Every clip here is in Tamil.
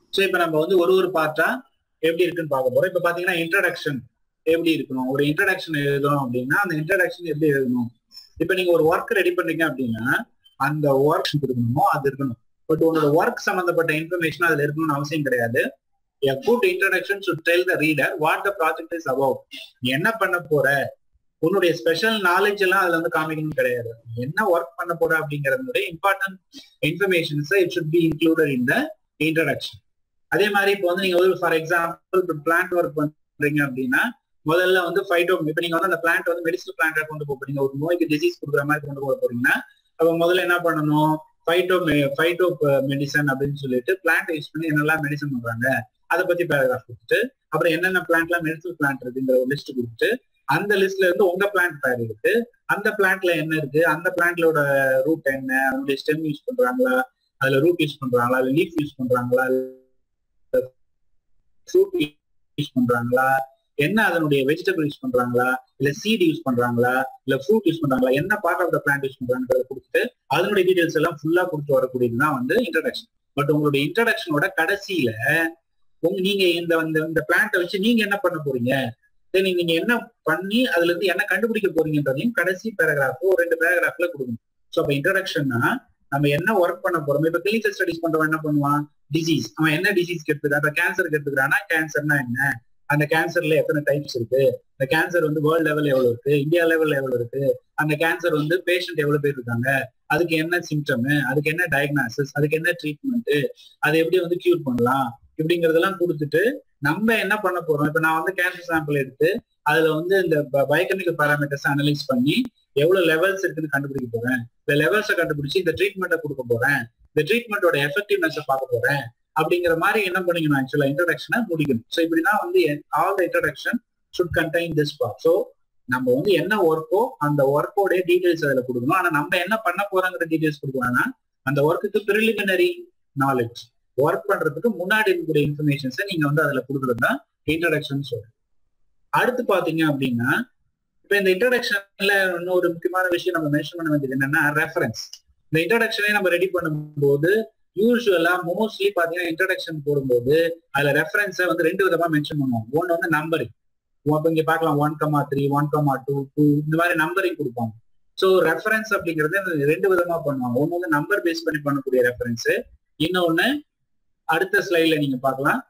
ஸோ இப்போ நம்ம வந்து ஒரு ஒரு பார்ட்டா எப்படி இருக்குன்னு பார்க்க போறோம் இப்போ பாத்தீங்கன்னா இன்ட்ரடக்ஷன் எப்படி இருக்கணும் ஒரு இன்ட்ரடக்ஷன் எழுதணும் அப்படின்னா அந்த இன்ட்ரடக்ஷன் எப்படி எழுதணும் இப்போ நீங்க ஒரு ஒர்க் ரெடி பண்றீங்க அப்படின்னா அந்த ஒர்க் இருக்கணுமோ அது இருக்கணும் பட் உங்களோட ஒர்க் சம்பந்தப்பட்ட இன்ஃபர்மேஷன் அதுல இருக்கணும்னு அவசியம் கிடையாது a good introduction should tell the reader what the project is about நீ என்ன பண்ண போற உன்னுடைய ஸ்பெஷல் நாலேஜ் எல்லாம் அதுல வந்து காமிக்கணும் கிடையாது என்ன ஒர்க் பண்ண போற அப்படிங்கறதுடைய important informations it should be included in the introduction அதே மாதிரி இப்போ வந்து நீங்க ஒரு ஃபார் எக்ஸாம்பிள் இப்போ பிளான்ட் ஒர்க் பண்றீங்க அப்படின்னா முதல்ல வந்து ஃபைட்டோ இப்போ நீங்க வந்து அந்த பிளான்ட் வந்து மெடிசல் பிளான்டா கொண்டு போக போறீங்க ஒரு நோய்க்கு டிசீஸ் கொடுக்குற மாதிரி கொண்டு போக போறீங்கன்னா அப்போ முதல்ல என்ன பண்ணணும் ஃபைட்டோ ஃபைட்டோ மெடிசன் அப்படின்னு சொல்லிட்டு பிளான்ட் யூஸ் பண்ணி என்னெல்லாம் மெடிசன் பண்றாங்க அதை பத்தி பேராகிராஃப் கொடுத்துட்டு அப்புறம் என்னென்ன பிளான்ட்லாம் மெடிசல் பிளான்ட் இருக்குங்கிற ஒரு லிஸ்ட் கொடுத்துட்டு அந்த லிஸ்ட்ல இருந்து உங்க பிளான்ட் பேர் இருக்கு அந்த பிளான்ட்ல என்ன இருக்கு அந்த பிளான்ட்லோட ரூட் என்ன அதனுடைய ஸ்டெம் யூஸ் பண்றாங்களா அதுல ரூட் யூஸ் பண்றாங்களா இல்ல லீஃப் யூஸ் பண்றாங்களா ஃப்ரூட் யூஸ் பண்றாங்களா என்ன அதனுடைய வெஜிடபிள் யூஸ் பண்றாங்களா இல்ல சீட் யூஸ் பண்றாங்களா இல்ல ஃப்ரூட் யூஸ் பண்றாங்களா என்ன part of the plant use பண்றாங்கிறத கொடுத்துட்டு அதனுடைய டீடைல்ஸ் எல்லாம் ஃபுல்லா கொடுத்து வரக்கூடியதுதான் வந்து இன்ட்ரடக்ஷன் பட் உங்களுடைய இன்ட்ரடக்ஷனோட கடைசியில உங்க நீங்க இந்த இந்த பிளான்ட்டை வச்சு நீங்க என்ன பண்ண போறீங்க தென் நீங்க என்ன பண்ணி அதுல இருந்து என்ன கண்டுபிடிக்க போறீங்கன்றதையும் கடைசி பேராகிராஃப் ஒரு ரெண்டு பேராகிராஃப்ல கொடுக்கணும் ஸோ அப்ப இன்ட்ரடக்ஷன்னா நம்ம என்ன ஒர்க் பண்ண போறோம் இப்ப கிளினிக்கல் ஸ்டடிஸ் பண்றவன் என்ன பண்ணுவான் டிசீஸ் அவன் என்ன டிசீஸ் எடுத்துக்கிறான் இப்ப கேன்சருக்கு எடுத்துக்கிறான்னா கேன்சர்னா என்ன அந்த கேன்சர்ல எத்தனை டைப்ஸ் இருக்கு இந்த கேன்சர் வந்து வேர்ல்ட் லெவல் எவ்வளவு இருக்கு இந்தியா லெவல் எவ்வளவு இருக்கு அந்த கேன்சர் வந்து பேஷண்ட் எவ்வளவு பேர் இருக்காங்க அதுக்கு என்ன சிம்டம் அதுக்கு என்ன டயக்னாசிஸ் அதுக்கு என்ன ட்ரீட்மெண்ட் அதை எப்படி வந்து கியூர் பண்ணலாம் இப்படிங்கறதெல்லாம் கொடுத்துட்டு நம்ம என்ன பண்ண போறோம் இப்ப நான் வந்து கேன்சர் சாம்பிள் எடுத்து அதுல வந்து இந்த பயோகெமிக்கல் பேராமீட்டர்ஸ் அனலைஸ் பண்ணி எவ்வளவு லெவல்ஸ் இருக்குன்னு கண்டுபிடிக்க போறேன் இந்த லெவல்ஸை கண்டுபிடிச்சு இந்த ட்ரீட்மெண்ட்டை கொடுக்க போறேன் இந்த ட்ரீட்மெண்டோட எஃபெக்டிவ்னஸ் பார்க்க போறேன் அப்படிங்கிற மாதிரி என்ன பண்ணிக்கணும் ஆக்சுவலா இன்ட்ரடக்ஷனை முடிக்கணும் ஸோ இப்படிதான் வந்து all the introduction should contain this part so நம்ம வந்து என்ன ஒர்க்கோ அந்த ஒர்க்கோட டீடைல்ஸ் அதுல கொடுக்கணும் ஆனா நம்ம என்ன பண்ண போறோங்கிற டீடைல்ஸ் கொடுக்கணும்னா அந்த ஒர்க்குக்கு ப்ரிலிமினரி நாலேஜ் ஒர்க் பண்றதுக்கு முன்னாடி இருக்கக்கூடிய இன்ஃபர்மேஷன்ஸை நீங்க வந்து அதுல கொடுக்குறது தான் இன்ட்ரடக்ஷன் சொல்றேன் அடுத்து பாத்தீங்க அப்படின்னா இப்ப இந்த இன்ட்ரடக்ஷன்ல இன்னொரு முக்கியமான விஷயம் நம்ம மென்ஷன் பண்ண வேண்டியது என்னன்னா ரெஃபரன்ஸ் இந்த இன்ட்ரடக்ஷனே நம்ம ரெடி பண்ணும்போது யூஸ்வலா மோஸ்ட்லி பாத்தீங்கன்னா இன்ட்ரடக்ஷன் போடும்போது அதுல ரெஃபரன்ஸை வந்து ரெண்டு விதமா மென்ஷன் பண்ணுவோம் ஒன்னு வந்து நம்பரிங் இப்போ இங்க பார்க்கலாம் one comma three one comma two two இந்த மாதிரி நம்பரிங் கொடுப்பாங்க ஸோ ரெஃபரன்ஸ் அப்படிங்கிறது ரெண்டு விதமா பண்ணுவாங்க ஒன்னு வந்து நம்பர் பேஸ் பண்ணி பண்ணக்கூடிய ரெஃபரன்ஸ் இன்னொன்னு அடுத்த ஸ்லைட்ல நீங்க பார்க்கலாம்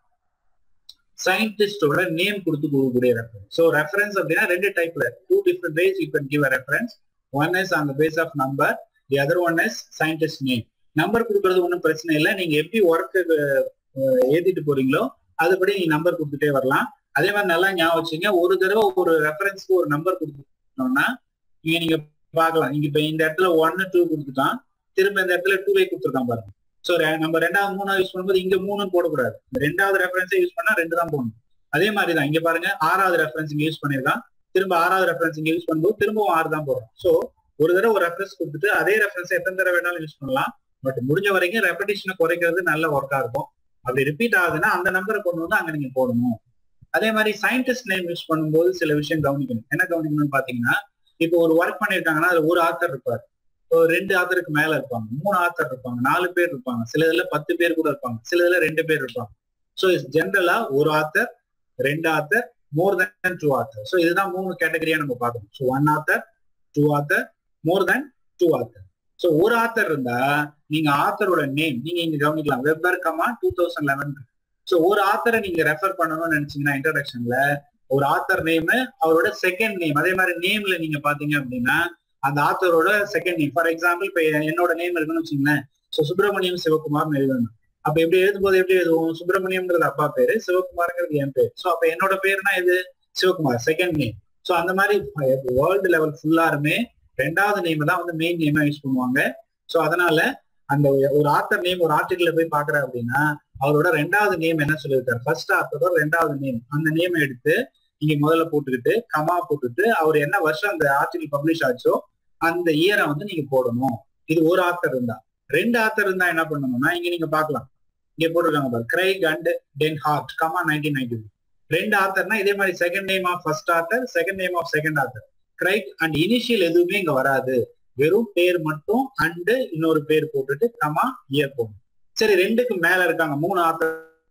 சயின்டிஸ்டோட நேம் கொடுத்து கொடுக்கக்கூடிய ரெஃபரன்ஸ் ஸோ ரெஃபரன்ஸ் அப்படின்னா ரெண்டு டைப்ல two different ways you can give a reference one is on the base of number the other one is scientist name number கொடுக்கறது ஒன்றும் பிரச்சனை இல்லை நீங்க எப்படி ஒர்க்கு ஏத்திட்டு போறீங்களோ அதுபடி நீங்க நம்பர் கொடுத்துட்டே வரலாம் அதே மாதிரி நல்லா ஞாபகம் வச்சுங்க ஒரு தடவை ஒரு ரெஃபரன்ஸ்க்கு ஒரு நம்பர் கொடுத்துட்டோம்னா நீங்க நீங்க பார்க்கலாம் நீங்க இப்ப இந்த இடத்துல ஒன்னு டூ கொடுத்துட்டான் திரும்ப இந்த இடத்துல டூ வே கொடுத்துருக்கான் பாருங்க ஸோ நம்ம ரெண்டாவது மூணாவது யூஸ் பண்ணும்போது இங்க மூணு போடக்கூடாது இந்த ரெண்டாவது ரெஃபரன்ஸை யூஸ் பண்ணா ரெண்டு தான் போடணும் அதே மாதிரி தான் இங்க பாருங்க ஆறாவது ரெஃபரன்ஸ் இங்க யூஸ் பண்ணிருக்கான் திரும்ப ஆறாவது ரெஃபரன்ஸ் இங்க யூஸ் பண்ணும்போது திரும்பவும் ஆறு தான் போடுறோம் ஸோ ஒரு தடவை ஒரு ரெஃபரன்ஸ் கொடுத்துட்டு அதே ரெஃபரன்ஸ் எத்தனை தடவை வேணாலும் யூஸ் பண்ணலாம் பட் முடிஞ்ச வரைக்கும் ரெப்படேஷனை குறைக்கிறது நல்ல ஒர்க்கா இருக்கும் அப்படி ரிப்பீட் ஆகுதுன்னா அந்த நம்பரை கொண்டு வந்து அங்க நீங்க போடணும் அதே மாதிரி சயின்டிஸ்ட் நேம் யூஸ் பண்ணும்போது சில விஷயம் கவனிக்கணும் என்ன கவனிக்கணும்னு பாத்தீங்கன்னா இப்போ ஒரு ஒர்க் பண்ணிருக்காங்கன்னா அதுல ஒரு ஆத்தர் இருப்பார் ரெண்டு ஆத்தருக்கு மேல இருப்பாங்க மூணு ஆத்தர் இருப்பாங்க நாலு பேர் இருப்பாங்க சில இதுல பத்து பேர் கூட இருப்பாங்க சில இதுல ரெண்டு பேர் இருப்பாங்க ஸோ ஜென்ரலா ஒரு ஆத்தர் ரெண்டு author more than two author so இதுதான் மூணு கேட்டகரியா நம்ம பார்க்கணும் so one author two author more than two author so ஒரு ஆத்தர் இருந்தா நீங்க ஆத்தரோட நேம் நீங்க இங்க கவனிக்கலாம் Weber comma two thousand eleven so ஒரு ஆத்தரை நீங்க ரெஃபர் பண்ணணும்னு நினைச்சீங்கன்னா இன்ட்ரடக்ஷன்ல ஒரு ஆத்தர் நேம் அவரோட செகண்ட் நேம் அதே மாதிரி நேம்ல நீங்க பாத்தீங்க அப்படின்னா அந்த ஆத்தரோட செகண்ட் நேம் ஃபார் எக்ஸாம்பிள் இப்ப என்னோட நேம் இருக்குன்னு வச்சுங்களேன் ஸோ சுப்பிரமணியம் சிவகுமார்னு எழுதணும் அப்ப எப்படி எழுதும்போது எப்படி எழுதுவோம் சுப்பிரமணியம்ங்கிறது அப்பா பேரு சிவகுமார்ங்கிறது என் பேர் ஸோ அப்ப என்னோட பேருனா இது சிவகுமார் செகண்ட் நேம் ஸோ அந்த மாதிரி வேர்ல்டு லெவல் ஃபுல்லாருமே ரெண்டாவது நேம் தான் வந்து மெயின் நேமா யூஸ் பண்ணுவாங்க ஸோ அதனால அந்த ஒரு ஆத்தர் நேம் ஒரு ஆர்டிகிள் போய் பாக்குற அப்படின்னா அவரோட ரெண்டாவது நேம் என்ன சொல்லியிருக்காரு ஃபர்ஸ்ட் ஆத்தரோட ரெண்டாவது நேம் அந்த நேம் எடுத்து நீங்க முதல்ல போட்டுக்கிட்டு கமா போட்டுட்டு அவர் என்ன வருஷம் அந்த ஆர்டிகிள் பப்ளிஷ் ஆச்சோ அந்த இயரை வந்து நீங்க போடணும் இது ஒரு ஆத்தர் இருந்தா ரெண்டு ஆத்தர் இருந்தா என்ன பண்ணணும்னா இங்க நீங்க பாக்கலாம் இங்க போட்டிருக்காங்க பாரு Craig and Den Hart comma nineteen ninety ரெண்டு ஆத்தர்னா இதே மாதிரி second name of first author second name of second author Craig and initial எதுவுமே இங்க வராது வெறும் பேர் மட்டும் அண்டு இன்னொரு பேர் போட்டுட்டு கமா இயர் போடணும் சரி ரெண்டுக்கு மேல இருக்காங்க மூணு ஆத்தர்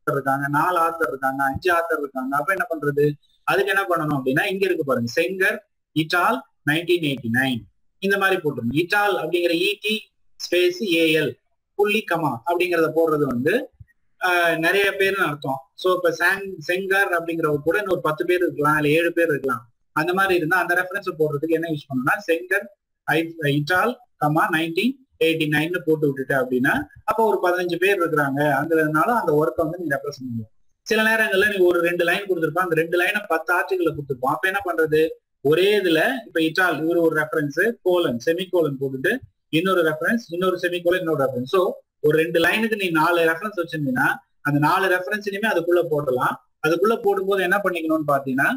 ஆத்தர் இருக்காங்க நாலு ஆத்தர் இருக்காங்க அஞ்சு ஆத்தர் இருக்காங்க அப்ப என்ன பண்றது அதுக்கு என்ன பண்ணணும் அப்படின்னா இங்க இருக்கு பாருங்க செங்கர் இட்டால் நைன்டீன் எயிட்டி நைன் இந்த மாதிரி போட்டுருங்க இட்டால் அப்படிங்கிற இடி ஸ்பேஸ் ஏஎல் புள்ளி கமா அப்படிங்கறத போடுறது வந்து நிறைய பேர்னு அர்த்தம் சோ இப்ப சாங் செங்கர் அப்படிங்கிறவங்க கூட இன்னொரு பத்து பேர் இருக்கலாம் இல்ல ஏழு பேர் இருக்கலாம் அந்த மாதிரி இருந்தா அந்த ரெஃபரன்ஸ் போடுறதுக்கு என்ன யூஸ் பண்ணணும்னா செங்கர் இட்டால் கமா நைன்டீன் எயிட்டி நைன் போட்டு விட்டுட்ட அப்படின்னா அப்போ ஒரு பதினஞ்சு பேர் இருக்கிறாங்க அங்கிறதுனால அந்த ஒர்க்கை வந்து நீ ரெப்ரசென்ட் பண்ணுவோம் சில நேரங்கள்ல நீ ஒரு ரெண்டு லைன் கொடுத்துருப்பான் அந்த ரெண்டு லைனை பத்து ஆர்டிகளை கொடுத்துருப்போம் அப்ப என்ன பண்றது ஒரே இதுல இப்ப இட்டால் இவர் ஒரு ரெஃபரன்ஸ் கோலன் செமி கோலன் போட்டுட்டு இன்னொரு ரெஃபரன்ஸ் இன்னொரு செமி கோலன் இன்னொரு ரெஃபரன்ஸ் ஸோ ஒரு ரெண்டு லைனுக்கு நீ நாலு ரெஃபரன்ஸ் வச்சிருந்தீங்கன்னா அந்த நாலு ரெஃபரன்ஸ்லயுமே அதுக்குள்ள போடலாம் அதுக்குள்ள போடும்போது என்ன பண்ணிக்கணும்னு பாத்தீங்கன்னா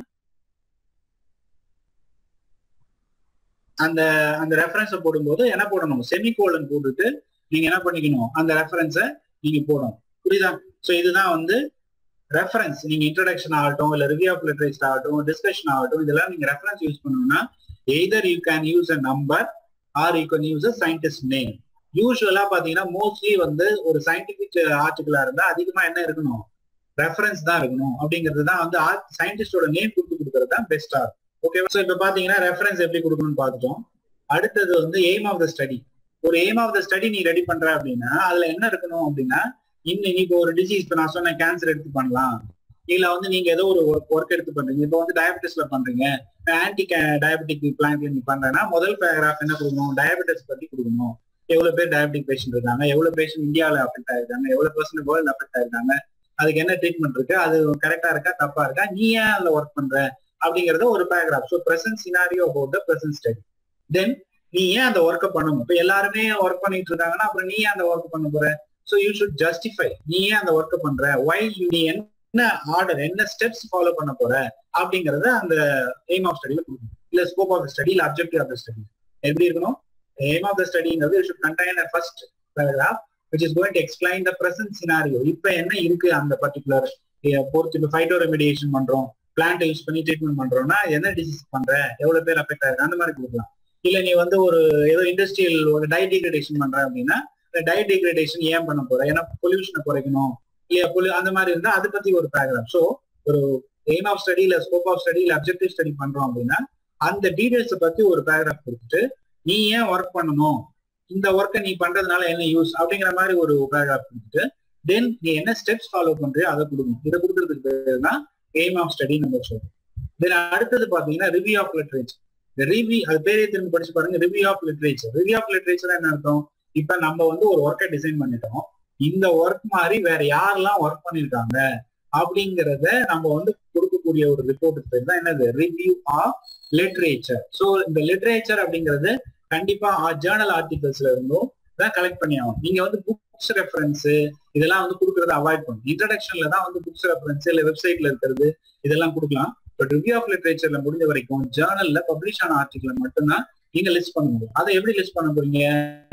அந்த அந்த ரெஃபரன்ஸை போடும்போது என்ன போடணும் செமிகோலன் போட்டுட்டு நீங்க என்ன பண்ணிக்கணும் அந்த ரெஃபரன்ஸை நீங்க போடணும் புரியுதா ஸோ இதுதான் வந்து ரெஃபரன்ஸ் நீங்க இன்ட்ரடக்ஷன் ஆகட்டும் இல்ல ரிவ்யூ ஆஃப் லிட்ரேச்சர் ஆகட்டும் டிஸ்கஷன் ஆகட்டும் இதெல்லாம் நீங்க ரெஃபரன்ஸ் யூஸ் பண்ணணும்னா either you can use a number or you can use a scientist name யூஸ்வலா பாத்தீங்கன்னா மோஸ்ட்லி வந்து ஒரு சயின்டிபிக் ஆர்டிகிளா இருந்தா அதிகமா என்ன இருக்கணும் ரெஃபரன்ஸ் தான் இருக்கணும் அப்படிங்கிறது தான் வந்து சயின்டிஸ்டோட நேம் கொடுத்து கொடுக்கறது தான் பெஸ்டா இருக்கும் ஓகே ஸோ இப்போ பாத்தீங்கன்னா ரெஃபரன்ஸ் எப்படி கொடுக்கணும்னு பார்த்துட்டோம் அடுத்தது வந்து எய்ம் ஆஃப் த ஸ்டடி ஒரு எய்ம் ஆஃப் த ஸ்டடி நீ ரெடி பண்ற அப்படின்னா அதுல என்ன இருக்கணும் அப்படின்னா இன்னும் இப்போ ஒரு டிசீஸ் இப்போ நான் சொன்ன கேன்சர் எடுத்து பண்ணலாம் இல்ல வந்து நீங்க ஏதோ ஒரு ஒர்க் எடுத்து பண்றீங்க இப்போ வந்து டயபெட்டிஸ்ல பண்றீங்க ஆன்டி டயபெட்டிக் பிளான்ல நீ பண்றேன்னா முதல் பேராகிராஃப் என்ன கொடுக்கணும் டயபெட்டிஸ் பத்தி கொடுக்கணும் எவ்வளவு பேர் டயபெட்டிக் பேஷண்ட் இருக்காங்க எவ்வளவு பேஷண்ட் இந்தியாவில அஃபெக்ட் ஆயிருக்காங்க எவ்வளவு பர்சன்ட் வேர்ல்டு அஃபெக்ட் ஆயிருக்காங்க அதுக்கு என்ன ட்ரீட்மெண்ட் இருக்கு அது கரெக்டா இருக்கா தப்பா இருக்கா நீ ஏன் அதுல ஒர்க் பண்ற அப்படிங்கறது ஒரு paragraph so present scenario about the present study then நீ ஏன் அந்த ஒர்க்கை பண்ணணும் இப்போ எல்லாருமே ஒர்க் பண்ணிட்டு இருக்காங்கன்னா அப்புறம் நீ ஏன் அந்த ஒர்க் பண்ண போற ஸோ யூ ஷுட் ஜஸ்டிஃபை நீ ஏன் அந்த ஒர்க்கை பண்ற வை யூ நீ என்ன ஆர்டர் என்ன ஸ்டெப்ஸ் ஃபாலோ பண்ண போற அப்படிங்கறத அந்த எய்ம் ஆஃப் ஸ்டடியில கொடுக்கணும் இல்ல ஸ்கோப் ஆஃப் த ஸ்டடி இல்ல அப்ஜெக்டிவ் ஆஃப் த ஸ்டடி எப்படி இருக்கணும் எய்ம் ஆஃப் த ஸ்டடிங்கிறது should contain a first paragraph which is going to explain the present scenario இப்ப என்ன இருக்கு அந்த பர்டிகுலர் பொறுத்து இப்போ ஃபைட்டோ ரெமிடியேஷன் பண்றோம் பிளான்ட் யூஸ் பண்ணி ட்ரீட்மெண்ட் பண்றோம்னா என்ன டிசீஸ் பண்ற எவ்வளவு பேர் அஃபெக்ட் ஆயிருக்கு அந்த மாதிரி கொடுக்கலாம் இல்ல நீ வந்து ஒரு ஏதோ இண்டஸ்ட்ரியல் ஒரு டை டிகிரேடேஷன் பண்ற அப்படின்னா டை டிகிரேடேஷன் ஏன் பண்ண போற ஏன்னா பொல்யூஷனை குறைக்கணும் இல்லையா பொலு அந்த மாதிரி இருந்தா அதை பத்தி ஒரு பேராகிராஃப் ஸோ ஒரு எய்ம் ஆஃப் ஸ்டடி இல்ல ஸ்கோப் ஆஃப் ஸ்டடி இல்ல அப்ஜெக்டிவ் ஸ்டடி பண்றோம் அப்படின்னா அந்த டீடைல்ஸை பத்தி ஒரு பேராகிராஃப் கொடுத்துட்டு நீ ஏன் ஒர்க் பண்ணணும் இந்த ஒர்க்கை நீ பண்றதுனால என்ன யூஸ் அப்படிங்கிற மாதிரி ஒரு பேராகிராஃப் கொடுத்துட்டு தென் நீ என்ன ஸ்டெப்ஸ் ஃபாலோ பண்றியோ அதை கொடுக்கணும் இதை கொடுக்கறதுக்கு பேர் தான் எய்ம் ஆஃப் ஸ்டடி நம்ம சொல்றோம் தென் அடுத்தது பாத்தீங்கன்னா ரிவ்யூ ஆஃப் லிட்ரேச்சர் இந்த ரிவ்யூ அது பேரே திரும்பி படிச்சு பாருங்க review of literature review of literature என்ன அர்த்தம் இப்ப நம்ம வந்து ஒரு ஒர்க்கை டிசைன் பண்ணிட்டோம் இந்த ஒர்க் மாதிரி வேற யாரெல்லாம் ஒர்க் பண்ணிருக்காங்க அப்படிங்கிறத நம்ம வந்து கொடுக்கக்கூடிய ஒரு ரிப்போர்ட் பேர் தான் என்னது ரிவ்யூ ஆஃப் லிட்ரேச்சர் ஸோ இந்த லிட்ரேச்சர் அப்படிங்கிறது கண்டிப்பா ஜேர்னல் ஆர்டிகல்ஸ்ல இருந்தும் தான் கலெக்ட் பண்ணி ஆகும் நீங்க வந்து புக்ஸ் ரெஃபரன்ஸ் இதெல்லாம் வந்து கொடுக்கறத அவாய்ட் பண்ணும் இன்ட்ரடக்ஷன்ல தான் வந்து புக்ஸ் ரெஃபரன்ஸ் இல்ல வெப்சைட்ல இருக்கிறது இதெல்லாம் கொடுக்கலாம் பட் ரிவ்யூ ஆஃப் லிட்ரேச்சர்ல முடிஞ்ச வரைக்கும் ஜேர்னல்ல பப்ளிஷ் ஆன ஆர்டிகல் மட்டும்தான் நீங்க லிஸ்ட் பண்ண முடியும் அதை எப்படி லிஸ்ட் பண்ண போறீங்க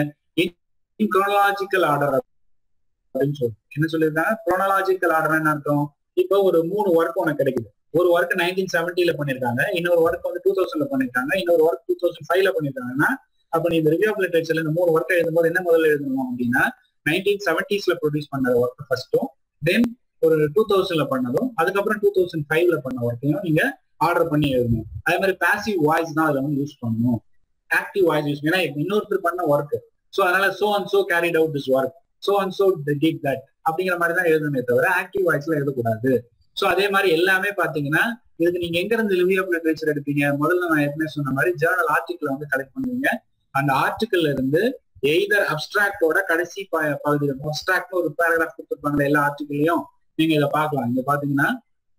இன் குரோனாலஜிக்கல் ஆர்டர் அப்படின்னு சொல்லி என்ன சொல்லியிருக்காங்க குரோனாலஜிக்கல் ஆர்டர் என்ன அர்த்தம் இப்போ ஒரு மூணு ஒர்க் உனக்கு கிடைக்குது ஒரு ஒர்க் நைன்டீன் செவன்டில பண்ணிருக்காங்க இன்னொரு ஒர்க் வந்து டூ தௌசண்ட்ல பண்ணிருக்காங்க இன்னொரு ஒர்க் டூ தௌசண்ட் ஃபைவ்ல பண்ணிருக்காங்கன்னா அப்ப நீ இந்த ரிவ்யூ ஆஃப் லிட்ரேச்சர்ல இந்த மூணு ஒர்க் எழுதும் போது என்ன முதல்ல எழுதணும் அப்படின்னா நைன்டீன் செவன்டிஸ்ல ப்ரொடியூஸ் பண்ண ஒர்க் ஃபர்ஸ்ட்டும் தென் ஒரு டூ தௌசண்ட்ல பண்ணதும் அதுக்கப்புறம் டூ தௌசண்ட் ஃபைவ்ல பண்ண ஒர்க்கையும் நீங்க ஆர்டர் பண்ணி எழுதணும் அதே மாதிரி பாசிவ் வாய்ஸ் தான் அதுல வந்து யூஸ் பண்ணணும் ஆக்டிவ் வாய்ஸ் யூஸ் ஏன்னா இன்னொருத்தர் பண்ண ஒர்க் ஸோ அதனால so and so carried out this work so and so did that அப்படிங்கிற மாதிரி தான் எழுதணுமே தவிர ஆக்டிவ் வாய்ஸ்ல எழுதக்கூடாது ஸோ அதே மாதிரி எல்லாமே பாத்தீங்கன்னா இதுக்கு நீங்க எங்க இருந்து ரிவ்யூ ஆஃப் லிட்ரேச்சர் எடுப்பீங்க முதல்ல நான் ஏற்கனவே சொன்ன மாதிரி ஜேர்னல் ஆர்டிக்கல் வந்து கலெக்ட் பண்ணுவீங்க அந்த ஆர்டிக்கல்ல இருந்து எய்தர் அப்டிராக்டோட கடைசி பகுதி அப்டிராக்ட் ஒரு பேராகிராஃப் கொடுத்துருப்பாங்க எல்லா ஆர்டிக்கலையும் நீங்க இதை பார்க்கலாம் இங்க பாத்தீங்கன்னா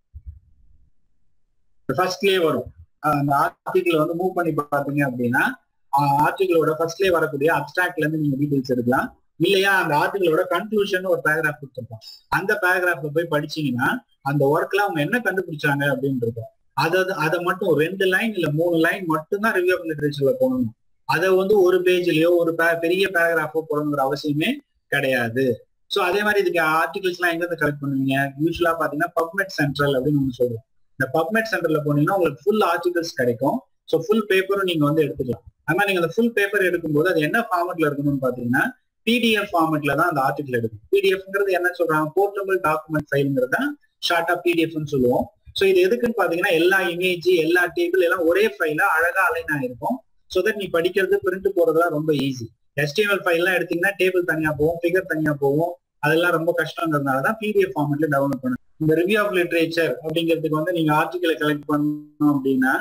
ஃபர்ஸ்ட்லயே வரும் அந்த ஆர்டிக்கல் வந்து மூவ் பண்ணி பாத்தீங்க அப்படின்னா ஆர்டிகளோட ஃபர்ஸ்ட்லயே வரக்கூடிய அப்டிராக்ட்ல இருந்து நீங்க டீடைல்ஸ் எடுக்கலாம் இல்லையா அந்த ஆர்டிகளோட கன்க்ளூஷன் ஒரு பேராகிராஃப் கொடுத்துருப்போம் அந்த பேராகிராஃப்ல போய் படிச்சீங்கன்னா அந்த ஒர்க்ல அவங்க என்ன கண்டுபிடிச்சாங்க அப்படின்னு இருக்கும் அதாவது அதை மட்டும் ரெண்டு லைன் இல்ல மூணு லைன் மட்டும் தான் ரிவ்யூ ஆஃப் லிட்ரேச்சர்ல போடணும் அதை வந்து ஒரு பேஜ்லயோ ஒரு பெரிய பேராகிராஃபோ போடணுங்கிற அவசியமே கிடையாது ஸோ அதே மாதிரி இதுக்கு ஆர்டிகல்ஸ் எல்லாம் எங்க இருந்து கலெக்ட் பண்ணுவீங்க யூஸ்வலா பாத்தீங்கன்னா பப்மெட் சென்ட்ரல் அப்படின்னு ஒன்று சொல்லுவோம் இந்த பப்மெட் சென்டர்ல போனீங்கன்னா உங்களுக்கு ஃபுல் ஆர்டிகல்ஸ் கிடைக்கும் ஸோ ஃபுல் பேப்பரும் நீங்க வந்து எடுத்துக்கலாம் அது மாதிரி நீங்க அந்த ஃபுல் பேப்பர் எடுக்கும்போது அது என்ன ஃபார்மெட்ல இருக்கணும்னு பாத்தீங்கன்னா பிடிஎஃப் ஃபார்மெட்ல தான் அந்த ஆர்டிகல் எடுக்கும் பிடிஎஃப்ங்கிறது என்ன சொல்றாங்க போர்ட்டபிள் டாக்குமெண்ட் ஃபைலுங்கிறது தான் ஷார்ட்டா பிடிஎஃப்னு சொல்லுவோம் ஸோ இது எதுக்குன்னு பாத்தீங்கன்னா எல்லா இமேஜ் எல்லா டேபிள் எல்லாம் ஒரே ஃபைல அழகா அலைன் ஆயிருக்கும் ஸோ தட் நீ படிக்கிறது பிரிண்ட் போறதுலாம் ரொம்ப ஈஸி எஸ்டிஎம்எல் ஃபைல்லாம் எடுத்தீங்கன்னா டேபிள் தனியா போகும் ஃபிகர் தனியா போகும் அதெல்லாம் ரொம்ப கஷ்டங்கிறதுனால தான் பிடிஎஃப் ஃபார்மெட்ல டெவலப் பண்ணும் இந்த ரிவ்யூ ஆஃப் லிட்ரேச்சர் அப்படிங்கிறதுக்கு வந்து நீங்க ஆர்டிகலை கலெக்ட் பண்ணணும் அப்படின்னா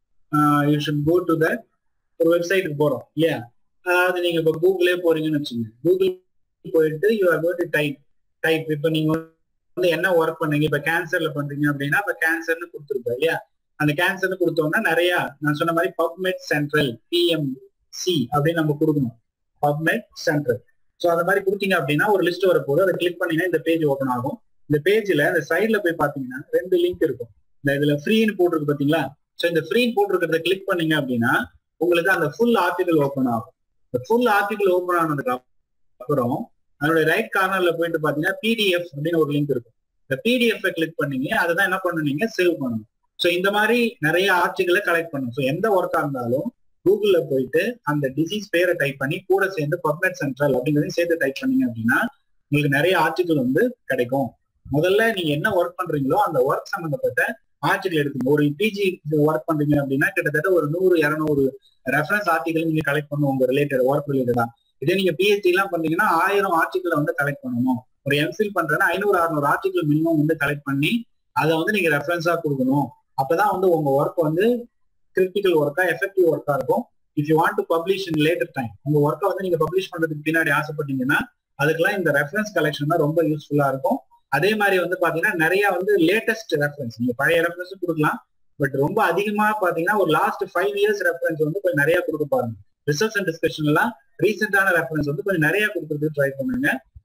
you should go to the ஒரு வெப்சைட்டுக்கு போறோம் இல்லையா அதாவது நீங்க இப்போ கூகுளே போறீங்கன்னு வச்சுங்க கூகுள் போயிட்டு you are got type type இப்போ நீங்க வந்து என்ன ஒர்க் பண்ணீங்க இப்ப கேன்சர்ல பண்றீங்க அப்படின்னா இப்ப கேன்சர்னு கொடுத்துருப்போம் இல்லையா அந்த கேன்சர்னு கொடுத்தோம்னா நிறைய நான் சொன்ன மாதிரி பப்மெட் சென்ட்ரல் பிஎம் சி அப்படின்னு நம்ம கொடுக்கணும் பப்மெட் சென்ட்ரல் ஸோ அந்த மாதிரி கொடுத்தீங்க அப்படின்னா ஒரு லிஸ்ட் வரப்போது அதை கிளிக் பண்ணீங்கன்னா இந்த பேஜ் ஓப்பன் ஆகும் இந்த பேஜ்ல இந்த சைட்ல போய் பாத்தீங்கன்னா ரெண்டு லிங்க் இருக்கும் இந்த இதுல ஃப்ரீன்னு போட்டிருக்கு பாத்தீங்களா ஸோ இந்த ஃப்ரீன்னு போட்டிருக்கிறத கிளிக் பண்ணீங்க அப்படின்னா உங்களுக்கு அந்த ஃபுல் ஆர்டிகல் ஓப்பன் ஆகும் இந்த ஃபுல் ஆர்டிகல் ஓப்பன் ஆனதுக்கு அப்புறம் அதோட ரைட் கார்னர்ல போயிட்டு பாத்தீங்கன்னா பிடிஎஃப் அப்படின்னு ஒரு லிங்க் இருக்கும் இந்த பிடிஎஃப் கிளிக் பண்ணீங்க அதை தான் என்ன பண்ணுவீங்க சேவ் பண்ணணும் ஸோ இந்த மாதிரி நிறைய ஆர்டிகளை கலெக்ட் பண்ணும் ஸோ எந்த ஒர்க்கா இருந்தாலும் கூகுள்ல போயிட்டு அந்த டிசீஸ் பேரை டைப் பண்ணி கூட சேர்ந்து பப்னெட் சென்ட்ரல் அப்படிங்கிறதையும் சேர்த்து டைப் பண்ணீங்க அப்படின்னா உங்களுக்கு நிறைய ஆர்டிகல் வந்து கிடைக்கும் முதல்ல நீங்க என்ன ஒர்க் பண்றீங்களோ அந்த ஒர்க் சம்பந்தப்பட்ட ஆர்டிகல் எடுத்துங்க ஒரு பிஜி ஒர்க் பண்றீங்க அப்படின்னா கிட்டத்தட்ட ஒரு நூறு இரநூறு ரெஃபரன்ஸ் ஆர்டிகல் நீங்க கலெக்ட் பண்ணுவோம் உங்க ரிலேட்டட் ஒர்க் ரிலேட்டடா இதே நீங்க பிஹெச்டி எல்லாம் பண்ணீங்கன்னா ஆயிரம் ஆர்டிகல் வந்து கலெக்ட் பண்ணணும் ஒரு எம்ஃபில் பண்றேன்னா ஐநூறு அறுநூறு ஆர்டிகல் மினிமம் வந்து கலெக்ட் பண்ணி அதை வந்து நீங்க ரெஃபரன்ஸா கொடுக்கணும் அப்பதான் வந்து உங்க ஒர்க் வந்து கிரிட்டிக்கல் ஒர்க்கா எஃபெக்டிவ் ஒர்க்கா இருக்கும் if you want to publish in later time உங்க ஒர்க்கை வந்து நீங்க பப்ளிஷ் பண்றதுக்கு பின்னாடி ஆசைப்பட்டீங்கன்னா அதுக்கெல்லாம் இந்த ரெஃபரன்ஸ் கலெக்ஷன் தான் ரொம்ப யூஸ்ஃபுல்லா இருக்கும் அதே மாதிரி வந்து பாத்தீங்கன்னா நிறைய வந்து லேட்டஸ்ட் ரெஃபரன்ஸ் நீங்க பழைய ரெஃபரன்ஸ் கொடுக்கலாம் பட் ரொம்ப அதிகமா பாத்தீங்கன்னா ஒரு லாஸ்ட் ஃபைவ் இயர்ஸ் ரெஃபரன்ஸ் வந்து கொஞ்சம் நிறைய கொடுக்க பாருங்க ரிசர்ச் அண்ட் டிஸ்கஷன் எல்லாம் ரீசெண்டான ரெஃபரன்ஸ் வந்து கொஞ்சம் நிறைய கொடுக்கறதுக்கு ட்ரை பண்ணுங்க